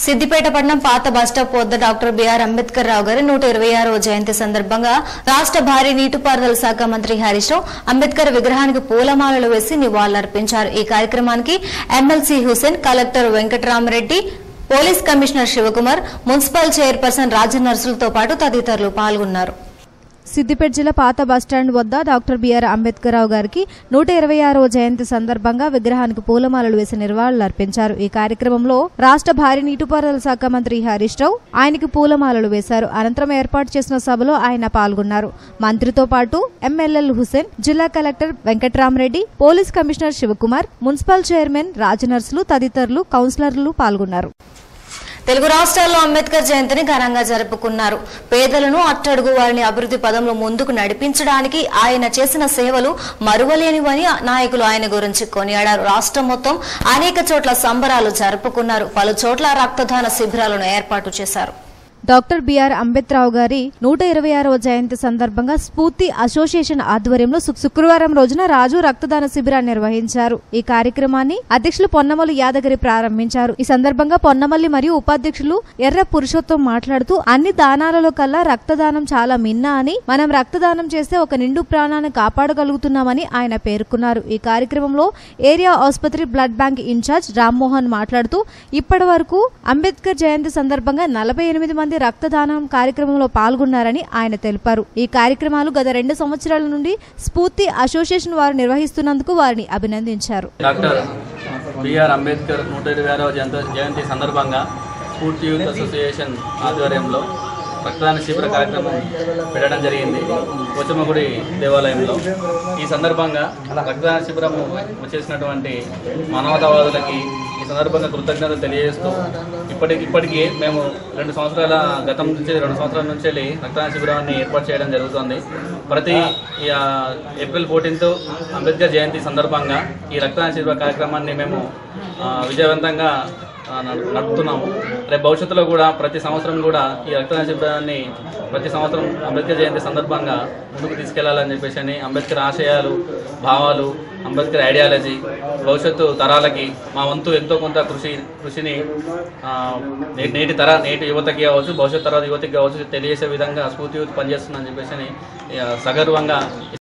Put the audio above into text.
సిద్దిపేట పట్టణం పాత బస్టాప్ వద్ద డాక్టర్ బిఆర్ అంబేద్కర్ రావు గారి నూట ఇరవై ఆరవ జయంతి సందర్భంగా రాష్ట్ర భారీ నీటిపారుదల శాఖ మంత్రి హరీష్ రావు అంబేద్కర్ విగ్రహానికి పూలమాలలు వేసి నివాళులర్పించారు ఈ కార్యక్రమానికి MLC Hussain collector Venkataramareddy police commissioner Shivakumar municipal chairperson రాజనర్సులతో పాటు తదితరులు పాల్గొన్నారు సిద్దిపేట జిల్లా పాత బస్టాండ్ వద్ద డాక్టర్ బిఆర్ అంబేద్కర్ రావు గారికి నూట ఇరవై ఆరవ జయంతి సందర్భంగా విగ్రహానికి పూలమాలలు వేసి నివాళులర్పించారు ఈ కార్యక్రమంలో రాష్ట్ర భారీ నీటిపారుదల శాఖ మంత్రి హరీష్ రావు ఆయనకి పూలమాలలు వేశారు అనంతరం ఏర్పాటు చేసిన సభలో ఆయన పాల్గొన్నారు మంత్రితో పాటు ఎమ్మెల్యేలు హుసేన్ జిల్లా collector Venkatramareddy police commissioner Shivakumar municipal chairman Rajanarsulu తదితరులు కౌన్సిలర్లు పాల్గొన్నారు తెలుగు రాష్ట్రాల్లో అంబేద్కర్ జయంతిని ఘనంగా జరుపుకున్నారు పేదలను అట్టడుగు వారిని అభివృద్ధి పదంలో ముందుకు నడిపించడానికి ఆయన చేసిన సేవలు మరువలేనివని నాయకులు ఆయన గురించి కొనియాడారు రాష్ట్రం మొత్తం అనేక చోట్ల సంబరాలు జరుపుకున్నారు పలు చోట్ల రక్తదాన శిబిరాలను ఏర్పాటు చేశారు డాక్టర్ బిఆర్ అంబేద్రావు గారి నూట ఇరవై ఆరవ జయంతి సందర్భంగా స్ఫూర్తి అసోసియేషన్ ఆధ్వర్యంలో శుక్- శుక్రవారం రోజున రాజు రక్తదాన శిబిరాన్ని నిర్వహించారు ఈ కార్యక్రమాన్ని అధ్యక్షులు పొన్నమల్లి యాదగిరి ప్రారంభించారు ఈ సందర్భంగా పొన్నమల్లి మరియు ఉపాధ్యక్షులు ఎర్ర పురుషోత్తం మాట్లాడుతూ అన్ని దానాలలో కల్లా రక్తదానం చాలా మిన్న అని మనం రక్తదానం చేస్తే ఒక నిండు ప్రాణాన్ని కాపాడగలుగుతున్నామని ఆయన పేర్కొన్నారు ఈ కార్యక్రమంలో ఏరియా ఆసుపత్రి బ్లడ్ బ్యాంక్ ఇన్ఛార్జ్ రామ్మోహన్ మాట్లాడుతూ ఇప్పటి వరకు అంబేద్కర్ జయంతి సందర్భంగా నలభై ఎనిమిది మంది రక్తదానం కార్యక్రమంలో పాల్గొన్నారని ఆయన తెలిపారు ఈ కార్యక్రమాలు గత రెండు సంవత్సరాల నుండి స్ఫూర్తి అసోసియేషన్ వారు నిర్వహిస్తున్నందుకు వారిని అభినందించారు డాక్టర్ బిఆర్ అంబేద్కర్ నూట ఇరవై ఆరవ జయంతి జయంతి సందర్భంగా స్ఫూర్తి యూత్ అసోసియేషన్ ఆధ్వర్యంలో రక్తదాన శిబిర కార్యక్రమం పెట్టడం జరిగింది పోచమ్మగుడి దేవాలయంలో ఈ సందర్భంగా రక్తదాన శిబిరము చేసినటువంటి మానవతావాదులకి ఈ సందర్భంగా కృతజ్ఞతలు తెలియజేస్తూ ఇప్పటికి ఇప్పటికీ మేము రెండు సంవత్సరాల గతం నుంచి రెండు సంవత్సరాల నుంచి వెళ్ళి రక్తదాన శిబిరాన్ని ఏర్పాటు చేయడం జరుగుతుంది ప్రతి ఈ, ఆ, ఏప్రిల్ ఫోర్టీన్త్ అంబేద్కర్ జయంతి సందర్భంగా ఈ రక్తదాన శిబిర కార్యక్రమాన్ని మేము ఆ, విజయవంతంగా ఆ, నడు- నడుపుతున్నాము రేపు భవిష్యత్తులో కూడా ప్రతి సంవత్సరం కూడా ఈ రక్తదాన శిబిరాన్ని ప్రతి సంవత్సరం అంబేద్కర్ జయంతి సందర్భంగా ముందుకు తీసుకెళ్లాలని చెప్పేసి అని అంబేద్కర్ ఆశయాలు భావాలు అంబేద్కర్ ఐడియాలజీ భవిష్యత్తు తరాలకి మా వంతు ఎంతో కొంత కృషి కృషిని ఆ, నే- నేటి తర నేటి యువతకి కావచ్చు భవిష్యత్ తరాల యువతకి కావచ్చు తెలియజేసే విధంగా స్ఫూర్తి యూత్ పనిచేస్తుందని చెప్పేసి అని, ఆ, సగర్వంగా